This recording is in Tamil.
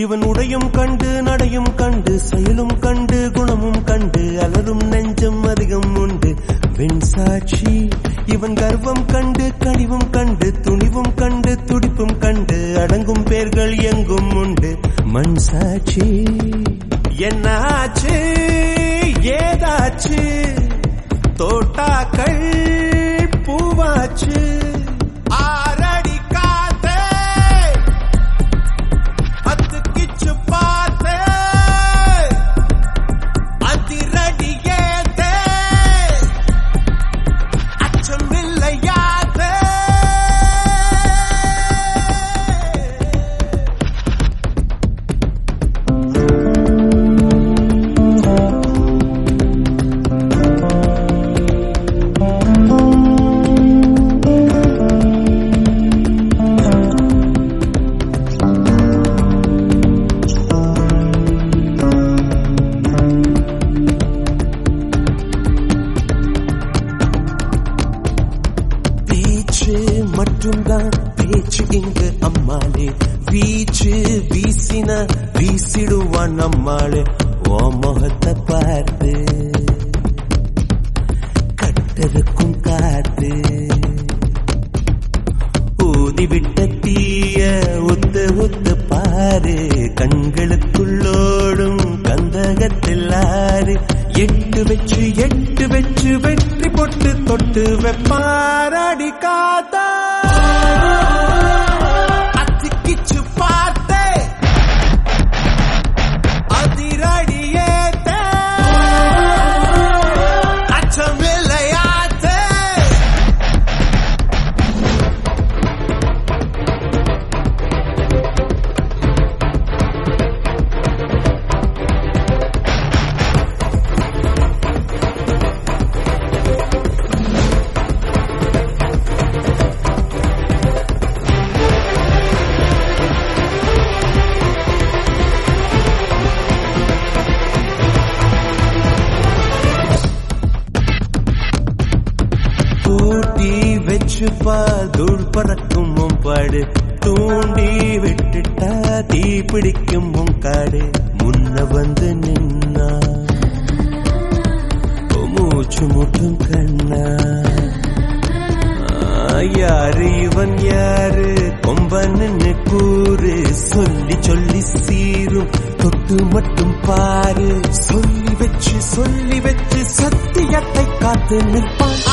இவன் உடையும் கண்டு நடையும் கண்டு செயலும் கண்டு குணமும் கண்டு அலரும் நெஞ்சம் அதிகம் உண்டு வெண் சாட்சி இவன் கர்வம் கண்டு கனிவும் கண்டு துணிவும் கண்டு துடிப்பும் கண்டு அடங்கும் பேர்கள் எங்கும் உண்டு மண் சாட்சி என்னாச்சு ஏதாச்சு தோட்டாக்கள் பூவாச்சு ஆரடி காத்தே பத்து கிச்சு பார்த்தே அதிரடி ஏத்தே அச்சமில்லையாதே பேச்சு மட்டும்தான் பேச்சு இங்கு அம்மாளே வீச்சு வீசின வீசிடுவான் நம்மாளே ஓ முகத்தை பார்த்து கட்டருக்கும் காத்து ஊதிவிட்ட தீய ஒத்து ஒத்து பாரு கண்களுக்குள்ளோடும் கந்தகத்தில் ஆறு எட்டு வச்சு எட்டு வச்சு வெற்றி பொட்டு தொட்டு வெப்பாரடி காத்தா அத்திக்கிச்சு பார்த்தே அதிரடி ஏத்தே அச்சமில்லையாத்தே கூட்டி வச்சு தூள் பறக்கும் மும்பாடு தூண்டி விட்டுட்டா தீ பிடிக்கும் முங்காடு முன்ன வந்து நின்னா மூச்சு முட்டும் கண்ணா ஆ, யாரு இவன் யாரு கொம்பன்னு கூறு சொல்லி சொல்லி சீரும் தொட்டு மட்டும் பாரு சொல்லி வச்சு சொல்லி வச்சு சத்தியத்தை காத்து நிற்பான்